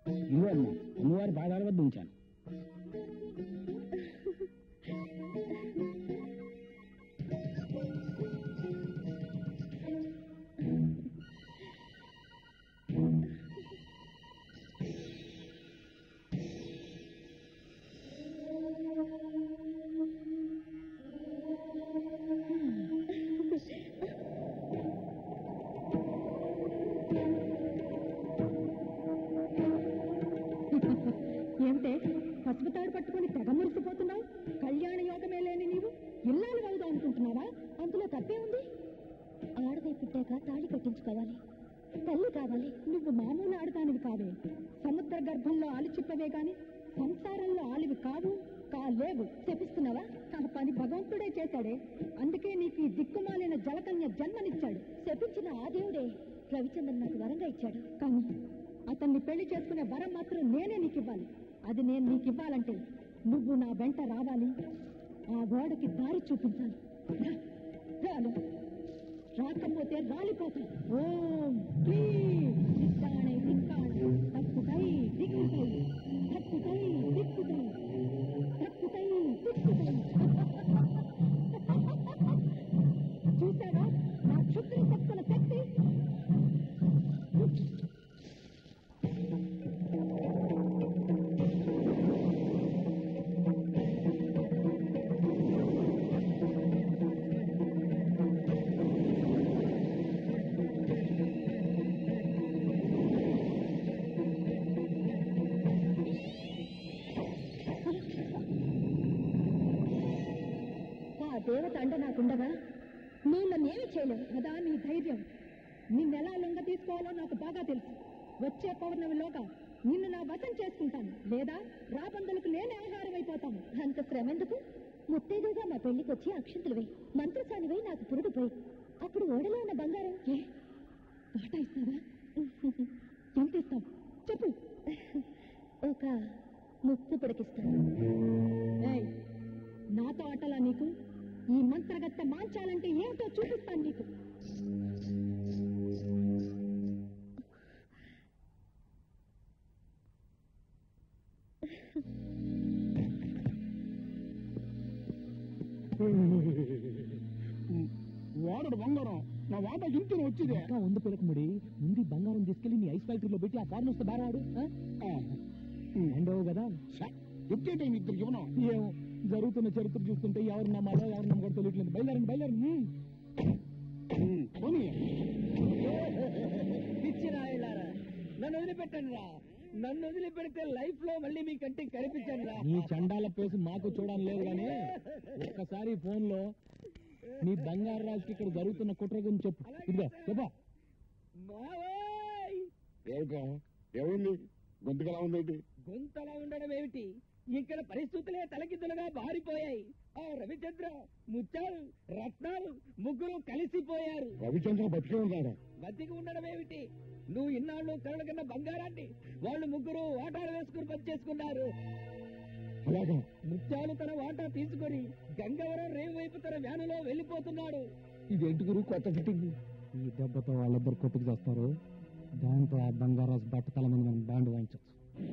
ఇదిగో అమ్మా అమ్మవారి పాదాల వద్ద ఉంచాను ఏమిటే పసుపు తాడు పట్టుకుని తెగ మురిసిపోతున్నావు కళ్యాణ యోగమే లేని నీవు ఇల్లాలు అవుదాం అనుకుంటున్నావా అందులో తప్పే ఉంది ఆడదే పుట్టాక తాళి కట్టించుకోవాలి తల్లి కావాలి నువ్వు మామూలు ఆడదానివి కావే సముద్ర గర్భంలో ఆలిచిప్పవే గాని సంసారంలో ఆలివి కావు కాలేవు తెప్పిస్తున్నావా ఆ పని భగవంతుడే చేశాడే అందుకే నీకు ఈ దిక్కుమాలిన జలకన్య జన్మనిచ్చాడు శపించిన ఆ దేవుడే రవిచంద్రన్ నాకు వరంగా ఇచ్చాడు కానీ అతన్ని పెళ్లి చేసుకునే వరం మాత్రం నేనే నీకు ఇవ్వాలి అది నేను నీకు ఇవ్వాలంటే నువ్వు నా వెంట రావాలి ఆ గోడకి దారి చూపించాలి రా, రాలు రాకపోతే రాలిపోతాయి ఓం క్లీం దిక్కాణే దిక్కాణే తప్పుకై దిక్కుకై తప్పుకై దిక్కుకై తప్పుకై దిక్కుకై చూసారా నా క్షుద్ర శక్తుల శక్తి ఆ దేవత అండ నాకుండగా నువ్వు నన్నేమి చేయలేవు అదా నీ ధైర్యం నిన్నెలా లొంగ తీసుకోవాలో నాకు బాగా తెలుసు వచ్చే పౌర్ణమిలోగా నిన్ను నా వశం చేసుకుంటాను లేదా రాబందులకు నేనే ఆహారం అయిపోతాను అంత శ్రమెందుకు ముత్తైదుగా మా పెళ్లికి వచ్చి అక్షంతలు వేయి మంత్రసానివై నాకు పురుడు పోయి అప్పుడు ఓడలో ఉన్న బంగారం ఏ పాట ఇస్తావా ఎంత ఇస్తావు చెప్పు ఒక ముక్కు పిడకిస్తాను ఏయ్, నాతో ఆటలా నీకు ఈ మంత్రగత్తె మాంచాలంటే ఏమిటో చూపిస్తాను నీకు వాడడు బంగారం నా వాట ఇంటిని వచ్చిదే ఇంకా ఉంది పిలకముడి ముందు ఈ బంగారం తీసుకెళ్లి నీ ఐస్ ఫ్యాక్టరీలో పెట్టి ఆ ఫారెన్ వస్తే బేరాడు ఎండవు కదా ఎక్కేటే ఇద్దరికి ఇవ్వను ఏమో జరుగుతున్న చరిత్ర చూస్తుంటే ఎవరు నమ్మాలో ఎవరు నమ్మకం తెలియట్లేదు బయలుదేరండి బయలుదేరండి ఉమ్, పోనీ పిచ్చిరాయలారా నన్ను వదిలిపెట్టండి రా నన్ను వదిలిపెడితే లైఫ్ లో మళ్ళీ మీ కంటికి కనిపించండి రా నీ చండాల పేసు మాకు చూడడం లేదు కానీ ఒక్కసారి ఫోన్ లో నీ బంగారు రాజుకి ఇక్కడ జరుగుతున్న కుట్ర గురించి చెప్పు ఇదిగో చెప్పా మావోయ్ ఏమిటా ఏమైంది గొంతుకలా ఉంది గొంతలా ఉండడం ఏమిటి ఇక్కడ పరిస్థితులే తలకిందులుగా మారిపోయాయి ఆ రవిచంద్ర ముత్యాలు రత్నాలు ముగ్గురు కలిసిపోయారు రవిచంద్ర బతికే ఉన్నాడా బతికి ఉండడం ఏమిటి నువ్వు ఇన్నాళ్ళు కరణ కన్నా బంగారాన్ని వాళ్ళు ముగ్గురు వాటాలు వేసుకుని పనిచేసుకున్నారు అలాగా ముత్యాలు తన వాటా తీసుకొని గంగవరం రేవు వైపు తన వ్యానులో వెళ్ళిపోతున్నాడు ఇదేంటి గురు కొత్త ఫిట్టింగ్ ఈ దెబ్బతో వాళ్ళిద్దరు కొట్టుకు చేస్తారు దాంతో ఆ బంగారాజు బట్ట తల మీద మనం బ్యాండ్ వాయించచ్చు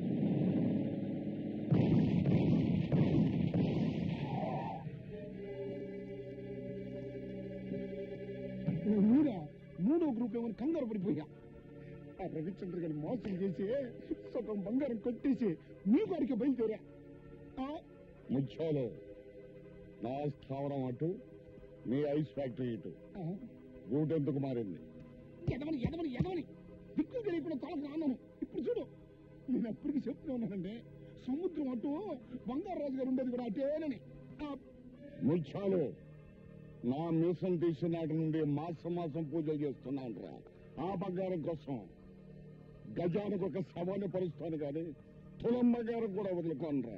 మీరా మూడో గ్రూప్ ఏమని కంగారు పడిపోయా ఆ రవిచంద్ర గారిని మోసం చేసి సగం బంగారం కొట్టేసి మీ వారికి బయలుదేరా ముచ్చాలు నా స్థావరం అటు మీ ఐస్ ఫ్యాక్టరీ ఇటు రూట్ ఎందుకు మారింది ఎదవని ఎదవని ఎదవని దిక్కు తెలియకుండా తలకు రాన్నాను ఇప్పుడు చూడు నేను అప్పటికి చెప్తూ ఉన్నానండి సముద్రం అటు బంగారాజు గారు ఉండేది కూడా అటేనని ముచ్చాలు నా మీసం తీసిన నాటి నుండి మాసం మాసం పూజలు చేస్తున్నాను రా ఆ బంగారం కోసం గజానికి ఒక శవాన్ని పరుస్తాను కానీ తులం బంగారం కూడా వదులుకోను రా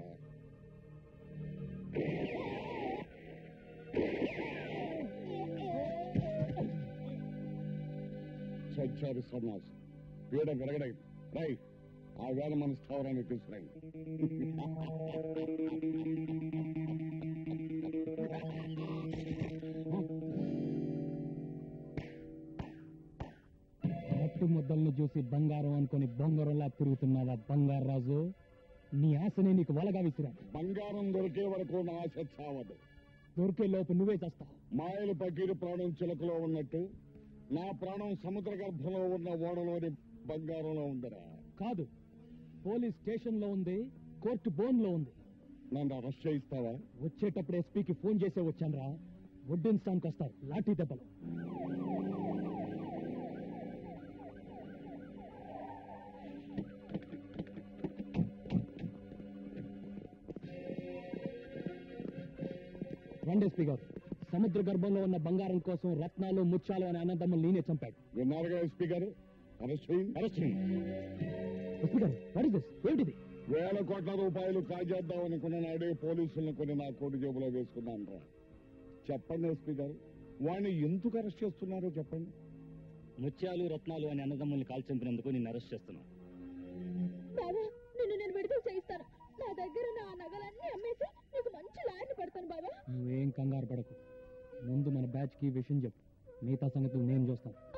చచ్చారు సన్యాసం పీడ పెరగడం రై ఆ వేళ మన స్థావరాన్ని తీసుకురండి కరెక్ట్ పట్టు ముద్దల్ని చూసి బంగారం అనుకొని బొంగరంలా తిరుగుతున్నావా బంగారు రాజు నీ ఆశనే నీకు వలగా విసిరా బంగారం దొరికే వరకు నా ఆశ చావదు దొరికే లోపు నువ్వే చేస్తావు మాయల పకీరు ప్రాణం చిలకలో ఉన్నట్టు నా ప్రాణం సముద్ర గర్భంలో ఉన్న ఓడలోని బంగారంలో ఉందరా కాదు పోలీస్ స్టేషన్ లో ఉంది కోర్టు బోన్ లో ఉంది నన్ను అరెస్ట్ చేయిస్తావా వచ్చేటప్పుడు ఎస్పీకి ఫోన్ చేసే వచ్చానురా వడ్డించడానికి వస్తారు లాఠీ దెబ్బలు రండి ఎస్పీ గారు సముద్ర గర్భంలో ఉన్న బంగారం కోసం రత్నాలు ముత్యాలు అనే అన్నదమ్ములు నేనే చంపాడు విన్నారుగా ఎస్పీ గారు అరెస్ట్ చేయి అరెస్ట్ చేయండి ఎస్పీ గారు వాట్ ఇస్ దిస్ ఏమిటిది వేల కోట్ల రూపాయలు కాజేద్దాం అనుకున్న నాడే పోలీసులను కొన్ని నా కోటి జేబులో వేసుకున్నాను రా చెప్పండి ఎస్పీ గారు వాడిని ఎందుకు అరెస్ట్ చేస్తున్నారో చెప్పండి ముత్యాలు రత్నాలు అనే అన్నదమ్ముల్ని కాల్చంపినందుకు నిన్ను అరెస్ట్ చేస్తున్నాను బాబా నిన్ను నేను విడుదల చేయిస్తాను నా దగ్గర నా నగలన్నీ అమ్మేసి నీకు మంచి లాయర్ని పెడతాను బాబా నువ్వేం కంగారు పడకు ముందు మన బ్యాచ్ కి విషయం చెప్పు మిగతా సంగతులు నేను చూస్తాను